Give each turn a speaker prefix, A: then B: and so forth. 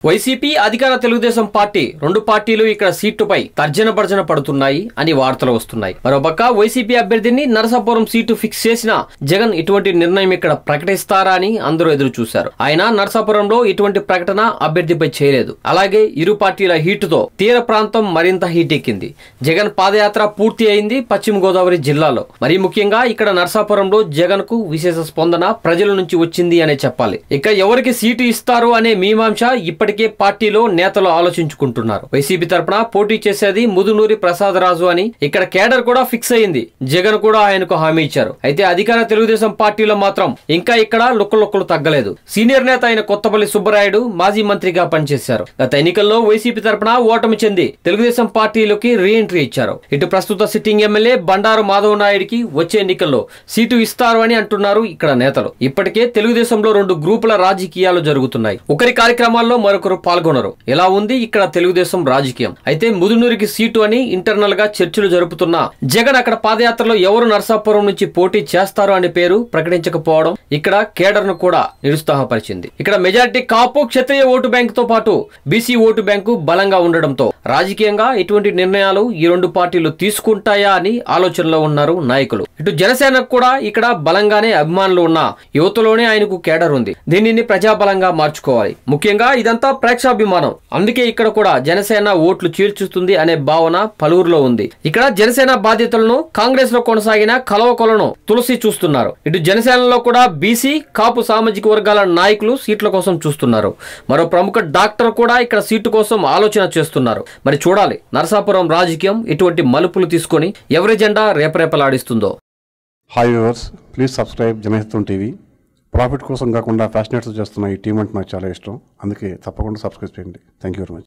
A: YCP అధికార Telugu Desam party రెండు పార్టీలు ఇక్కడ సీటుపై తర్జన భర్జన పడుతున్నాయి అని వార్తలు వస్తున్నాయి మరోపక్క వైసీపీ అభ్యర్థిని నరసాపురం సీటు ఫిక్స్ చేసిన జగన్ ఇటువంటి నిర్ణయం ఇక్కడ ప్రకటిస్తారా అని అందరూ ఎదురు చూశారు ఆయన నరసాపురంలో ఇటువంటి ప్రకటన అభ్యర్థిపై చేయలేదు అలాగే ఇరు పార్టీల హీటుతో తీర ప్రాంతం మరింత హీట్ ఎక్కింది జగన్ పాదయాత్ర పూర్తి అయింది పశ్చిమ గోదావరి జిల్లాలో మరీ ముఖ్యంగా ఇక్కడ నరసాపురంలో జగన్ కు విశేష స్పందన ప్రజల నుంచి వచ్చింది అనే చెప్పాలి ఇక ఎవరికి సీటు ఇస్తారు అనే మీమాంస ఇప్పటికే పార్టీలో నేతలు ఆలోచించుకుంటున్నారు వైసీపీ తరపున పోటీ చేసేది ముదునూరి ప్రసాద్ రాజు అని ఇక్కడ కేడర్ కూడా ఫిక్స్ అయింది జగన్ కూడా ఆయనకు హామీ ఇచ్చారు అయితే అధికార తెలుగుదేశం పార్టీలో మాత్రం ఇంకా ఇక్కడ లుక్కలుక్కలు తగ్గలేదు సీనియర్ నేత అయిన కొత్తపల్లి సుబ్బరాయుడు మాజీ మంత్రిగా పనిచేశారు గత ఎన్నికల్లో వైసీపీ తరపున ఓటమి చెంది తెలుగుదేశం పార్టీలోకి రీ ఎంట్రీ ఇచ్చారు ఇటు ప్రస్తుత సిట్టింగ్ ఎమ్మెల్యే బండారు మాధవ నాయుడికి వచ్చే ఎన్నికల్లో సీటు ఇస్తారు అని అంటున్నారు ఇక్కడ నేతలు ఇప్పటికే తెలుగుదేశంలో రెండు గ్రూపుల రాజకీయాలు జరుగుతున్నాయి ఒకరి కార్యక్రమాల్లో మరొకరు పాల్గొనరు ఎలా ఉంది ఇక్కడ తెలుగుదేశం రాజకీయం అయితే ముదునూరికి సీటు అని ఇంటర్నల్ గా చర్చలు జరుపుతున్న జగన్ అక్కడ పాదయాత్రలో ఎవరు నరసాపురం నుంచి పోటీ చేస్తారు అనే పేరు ప్రకటించకపోవడం ఇక్కడ కేడర్ ను కూడా నిరుత్సాహపరిచింది ఇక్కడ majority Kapu Kshatriya vote bank తో పాటు బీసీ ఓటు బ్యాంకు బలంగా ఉండడంతో రాజకీయంగా ఇటువంటి నిర్ణయాలు ఈ రెండు పార్టీలు తీసుకుంటాయా అని ఆలోచనలో ఉన్నారు నాయకులు ఇటు జనసేనకు కూడా ఇక్కడ బలంగానే అభిమానులు ఉన్న యువతలోనే ఆయనకు కేడర్ ఉంది దీనిని ప్రజాబలంగా మార్చుకోవాలి ముఖ్యంగా ఇదంతా ప్రేక్షాభిమానం అందుకే ఇక్కడ కూడా జనసేన ఓట్లు చీల్చుతుంది అనే భావన పలువురిలో ఉంది ఇక్కడ జనసేన బాధ్యతలను కాంగ్రెస్ లో కొనసాగిన కలవకొలను తులసి చూస్తున్నారు ఇటు జనసేనలో కూడా బీసీ కాపు సామాజిక వర్గాల నాయకులు సీట్ల కోసం చూస్తున్నారు మరో ప్రముఖ డాక్టర్ కూడా ఇక్కడ సీటు కోసం ఆలోచన చేస్తున్నారు మరి చూడాలి నరసాపురం రాజకీయం ఇటువంటి మలుపులు తీసుకొని ఎవరి జెండా రేపరేపలాడిస్తుందో
B: hi viewers please subscribe Janahitam TV profit కోసం కాకుండా ఫ్యాషనేట్స్ చేస్తున్న ఈ టీం అంటే నాకు చాలా ఇష్టం అందుకే తప్పకుండా సబ్స్క్రైబ్ చేయండి థ్యాంక్ యూ వెరీ మచ్